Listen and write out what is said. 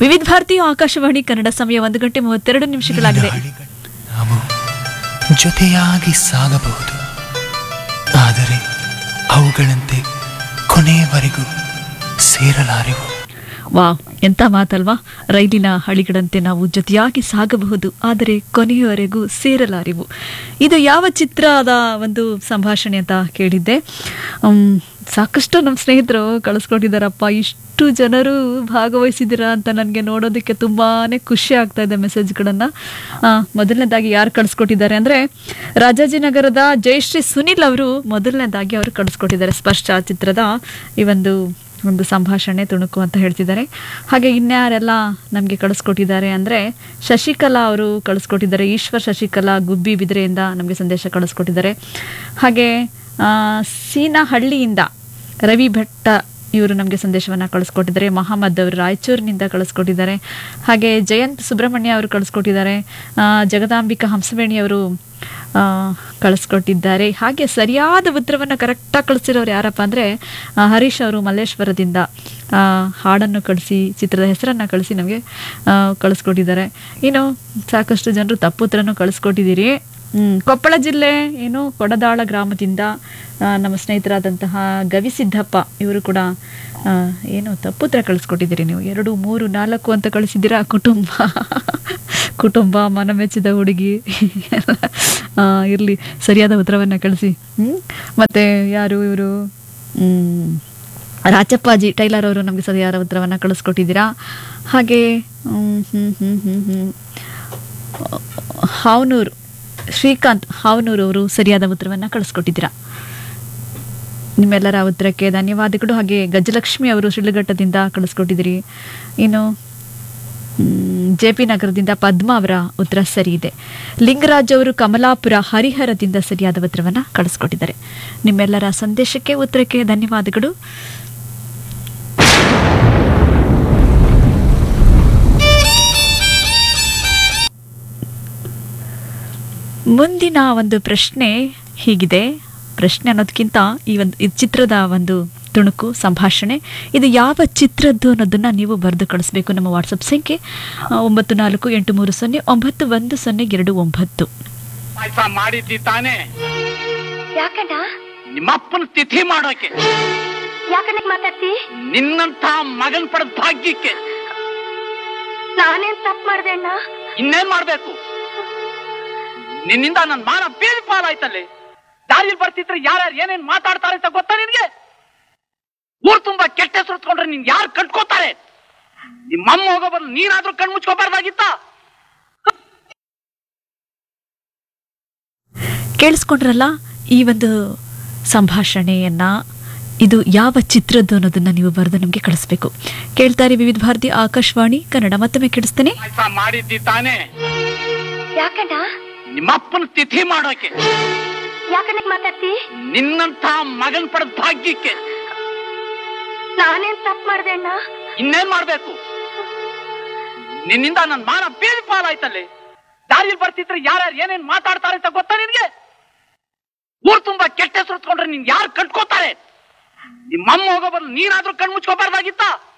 ವಿವಿಧ ಭಾರತಿ ಆಕಾಶವಾಣಿ ಕನ್ನಡ ಸಮಯ ಒಂದು ಗಂಟೆ ಮೂವತ್ತೆರಡು ನಿಮಿಷಗಳಾಗಿದೆ ದಾಳಿಗಳು ನಾವು ಜೊತೆಯಾಗಿ ಸಾಗಬಹುದು ಆದರೆ ಅವುಗಳಂತೆ ಕೊನೆಯವರೆಗೂ ಸೇರಲಾರೆವು ವಾವ್ ಎಂತ ಮಾತಲ್ವಾ ರೈಲಿನ ಹಳಿಗಳಂತೆ ನಾವು ಜೊತೆಯಾಗಿ ಸಾಗಬಹುದು ಆದರೆ ಕೊನೆಯವರೆಗೂ ಸೇರಲಾರಿವು ಇದು ಯಾವ ಚಿತ್ರದ ಒಂದು ಸಂಭಾಷಣೆ ಅಂತ ಕೇಳಿದ್ದೆ ಉಮ್, ಸಾಕಷ್ಟು ನಮ್ಮ ಸ್ನೇಹಿತರು ಕಳಿಸ್ಕೊಟ್ಟಿದ್ದಾರಪ್ಪ ಇಷ್ಟು ಜನರು ಭಾಗವಹಿಸಿದ್ದೀರಾ ಅಂತ ನನಗೆ ನೋಡೋದಕ್ಕೆ ತುಂಬಾ ಖುಷಿ ಆಗ್ತಾ ಇದೆ ಮೆಸೇಜ್ಗಳನ್ನು ಮೊದಲನೇದಾಗಿ ಯಾರು ಕಳಿಸ್ಕೊಟ್ಟಿದ್ದಾರೆ ಅಂದರೆ ರಾಜಾಜಿನಗರದ ಜಯಶ್ರೀ ಸುನಿಲ್ ಅವರು ಮೊದಲನೇದಾಗಿ ಅವರು ಕಳಿಸ್ಕೊಟ್ಟಿದ್ದಾರೆ ಸ್ಪರ್ಶ ಚಿತ್ರದ ಈ ಒಂದು ಒಂದು ಸಂಭಾಷಣೆ ತುಣುಕು ಅಂತ ಹೇಳ್ತಿದ್ದಾರೆ ಹಾಗೆ ಇನ್ಯಾರೆಲ್ಲ ನಮಗೆ ಕಳಿಸ್ಕೊಟ್ಟಿದ್ದಾರೆ ಅಂದರೆ ಶಶಿಕಲಾ ಅವರು ಕಳಿಸ್ಕೊಟ್ಟಿದ್ದಾರೆ ಈಶ್ವರ್ ಶಶಿಕಲಾ ಗುಬ್ಬಿ ಬಿದಿರೆಯಿಂದ ನಮಗೆ ಸಂದೇಶ ಕಳಿಸ್ಕೊಟ್ಟಿದ್ದಾರೆ ಹಾಗೆ ಆ, ಸೀನಹಳ್ಳಿಯಿಂದ ರವಿ ಭಟ್ಟ ಇವರು ನಮಗೆ ಸಂದೇಶವನ್ನು ಕಳಿಸ್ಕೊಟ್ಟಿದ್ದಾರೆ ಮಹಮ್ಮದ್ ಅವರು ರಾಯಚೂರಿನಿಂದ ಕಳಿಸ್ಕೊಟ್ಟಿದ್ದಾರೆ ಹಾಗೆ ಜಯಂತ್ ಸುಬ್ರಹ್ಮಣ್ಯ ಅವರು ಕಳಿಸ್ಕೊಟ್ಟಿದ್ದಾರೆ ಆ, ಜಗದಾಂಬಿಕಾ ಹಂಸವೇಣಿ ಅವರು ಆ, ಕಳಿಸ್ಕೊಟ್ಟಿದ್ದಾರೆ ಹಾಗೆ ಸರಿಯಾದ ಉತ್ತರವನ್ನು ಕರೆಕ್ಟಾಗಿ ಕಳಿಸಿರೋರು ಯಾರಪ್ಪ ಅಂದರೆ ಹರೀಶ್ ಅವರು ಮಲ್ಲೇಶ್ವರದಿಂದ ಆ, ಹಾಡನ್ನು ಕಳಿಸಿ ಚಿತ್ರದ ಹೆಸರನ್ನು ಕಳಿಸಿ ನಮಗೆ ಆ, ಕಳಿಸ್ಕೊಟ್ಟಿದ್ದಾರೆ ಇನ್ನು ಸಾಕಷ್ಟು ಜನರು ತಪ್ಪು ಉತ್ತರನೂ ಕಳಿಸ್ಕೊಟ್ಟಿದ್ದೀರಿ ಹ್ಮ್, ಕೊಪ್ಪಳ ಜಿಲ್ಲೆ ಏನು ಕೊಡದಾಳ ಗ್ರಾಮದಿಂದ ಆ, ನಮ್ಮ ಸ್ನೇಹಿತರಾದಂತಹ ಗವಿಸಿದ್ದಪ್ಪ ಇವರು ಕೂಡ ಆ, ಏನು ತಪ್ಪುತ್ರ ಕಳಿಸ್ಕೊಟ್ಟಿದ್ದೀರಿ ನೀವು ಎರಡು ಮೂರು ನಾಲ್ಕು ಅಂತ ಕಳಿಸಿದ್ದೀರಾ ಕುಟುಂಬ ಕುಟುಂಬ ಮನಮೆಚ್ಚಿದ ಹುಡುಗಿ ಇರಲಿ ಸರಿಯಾದ ಉತ್ತರವನ್ನು ಕಳಿಸಿ ಹ್ಮ್? ಮತ್ತೆ ಯಾರು ಇವರು ರಾಚಪ್ಪಾಜಿ ಟೈಲರ್ ಅವರು ನಮಗೆ ಸರಿಯಾದ ಉತ್ತರವನ್ನು ಕಳಿಸ್ಕೊಟ್ಟಿದ್ದೀರಾ ಹಾಗೆ ಹ್ಮ್, ಹ್ಮ್, ಹ್ಮ್, ಹ್ಮ್, ಹ್ಮ್. ಹಾವನೂರು ಶ್ರೀಕಾಂತ್ ಹಾವನೂರು ಅವರು ಸರಿಯಾದ ಉತ್ತರವನ್ನು ಕಳಿಸ್ಕೊಟ್ಟಿದ್ದೀರಾ ನಿಮ್ಮೆಲ್ಲರ ಉತ್ತರಕ್ಕೆ ಧನ್ಯವಾದಗಳು ಹಾಗೆ ಗಜಲಕ್ಷ್ಮಿ ಅವರು ಶಿಡ್ಲಘಟ್ಟದಿಂದ ಕಳಿಸ್ಕೊಟ್ಟಿದ್ದೀರಿ ಇನ್ನು ಜೆ ಪಿ ನಗರದಿಂದ ಪದ್ಮ ಅವರ ಉತ್ತರ ಸರಿ ಇದೆ ಲಿಂಗರಾಜ್ ಅವರು ಕಮಲಾಪುರ ಹರಿಹರದಿಂದ ಸರಿಯಾದ ಉತ್ತರವನ್ನು ಕಳಿಸ್ಕೊಟ್ಟಿದ್ದಾರೆ ನಿಮ್ಮೆಲ್ಲರ ಸಂದೇಶಕ್ಕೆ ಉತ್ತರಕ್ಕೆ ಧನ್ಯವಾದಗಳು ಮುಂದಿನ ಒಂದು ಪ್ರಶ್ನೆ ಹೀಗಿದೆ ಪ್ರಶ್ನೆ ಅನ್ನೋದಕ್ಕಿಂತ ಈ ಒಂದು ಈ ಚಿತ್ರದ ಒಂದು ತುಣುಕು ಸಂಭಾಷಣೆ ಇದು ಯಾವ ಚಿತ್ರದ್ದು ಅನ್ನೋದನ್ನ ನೀವು ಬರೆದು ಕಳಿಸ್ಬೇಕು ನಮ್ಮ ವಾಟ್ಸಪ್ ಸಂಖ್ಯೆ ಆ, ಒಂಬತ್ತು ನಾಲ್ಕು ಎಂಟು ಮೂರು ಸೊನ್ನೆ ಒಂಬತ್ತು ಒಂದು ಸೊನ್ನೆ ಎರಡು ಒಂಬತ್ತು ಪಾಯಸ ಮಾಡಿದ್ದಿ ತಾನೇ ಯಾಕಣ್ಣ ನಿಮ್ಮಪ್ಪನ ತಿಥಿ ಮಾಡೋಕೆ ಯಾಕಣ್ಣ ಮಾತಾಡ್ತಿ ನಿನ್ನಂತ ಮಗನ್ ಪಡೆದ ಭಾಗ್ಯಕ್ಕೆ ನಾನೇನ್ ತಪ್ಪು ಮಾಡ್ದೆ ಅಣ್ಣ ಇನ್ನೇನ್ ಮಾಡ್ಬೇಕು ನಿನ್ನಿಂದ ನನ್ ಮಾನ ಬೀದಿ ಪಾಲಾಯ್ತಲ್ಲಿ ದಾರಿಲಿ ಬರ್ತಿದ್ರೆ ಯಾರ್ಯಾರು ಏನೇನ್ ಮಾತಾಡ್ತಾರೆ ಅಂತ ಗೊತ್ತಾ ನಿನ್ಗೆ ಊರ್ ತುಂಬಾ ಕೆಟ್ಟ ಹೆಸರು ಹೊತ್ಕೊಂಡ್ರೆ ನಿನ್ ಯಾರು ಕಟ್ಕೋತಾರೆ ನಿಮ್ಮಮ್ಮ ಹೋಗೋ ಬದಲು ನೀನಾದ್ರೂ ಕಣ್ ಮುಚ್ಕೋಬಾರ್ದಾಗಿತ್ತ ಕೇಳಿಸ್ಕೊಂಡ್ರಲ್ಲ ಈ ಒಂದು ಸಂಭಾಷಣೆಯನ್ನ ಇದು ಯಾವ ಚಿತ್ರದ್ದು ಅನ್ನೋದನ್ನ ನೀವು ಬರೆದು ನಮಗೆ ಕಳಿಸ್ಬೇಕು ಕೇಳ್ತಾರೆ ವಿವಿಧ ಭಾರತಿ ಆಕಾಶವಾಣಿ ಕನ್ನಡ ಮತ್ತೊಮ್ಮೆ ಕೇಳಿಸ್ತೇನೆ ಪಾಯಸ ಮಾಡಿದ್ದಿ ತಾನೇ ಯಾಕಣ್ಣ ನಿಮ್ಮಪ್ಪನ ತಿಥಿ ಮಾಡೋಕೆ ಯಾಕಣ್ಣ ಮಾತಾಡ್ತಿ ನಿನ್ನಂತ ಮಗನ್ ಪಡೆದ ಭಾಗ್ಯಕ್ಕೆ ನಾನೇನ್ ತಪ್ಪು ಮಾಡ್ದೆ ಅಣ್ಣ ಇನ್ನೇನ್ ಮಾಡ್ಬೇಕು ನಿನ್ನಿಂದ ನನ್ ಮಾನ ಬೀದಿ ಪಾಲಾಯ್ತಲ್ಲಿ ದಾರಿಲಿ ಬರ್ತಿದ್ರೆ ಯಾರ್ಯಾರು ಏನೇನ್ ಮಾತಾಡ್ತಾರೆ ಅಂತ ಗೊತ್ತಾ ನಿನ್ಗೆ ಊರ್ ತುಂಬಾ ಕೆಟ್ಟ ಹೆಸರು ಹೊತ್ಕೊಂಡ್ರೆ ನಿನ್ ಯಾರು ಕಟ್ಕೋತಾರೆ ನಿಮ್ಮಮ್ಮ ಹೋಗೋ ಬದಲು ನೀನಾದ್ರೂ ಕಣ್ ಮುಚ್ಕೋಬಾರ್ದಾಗಿತ್ತ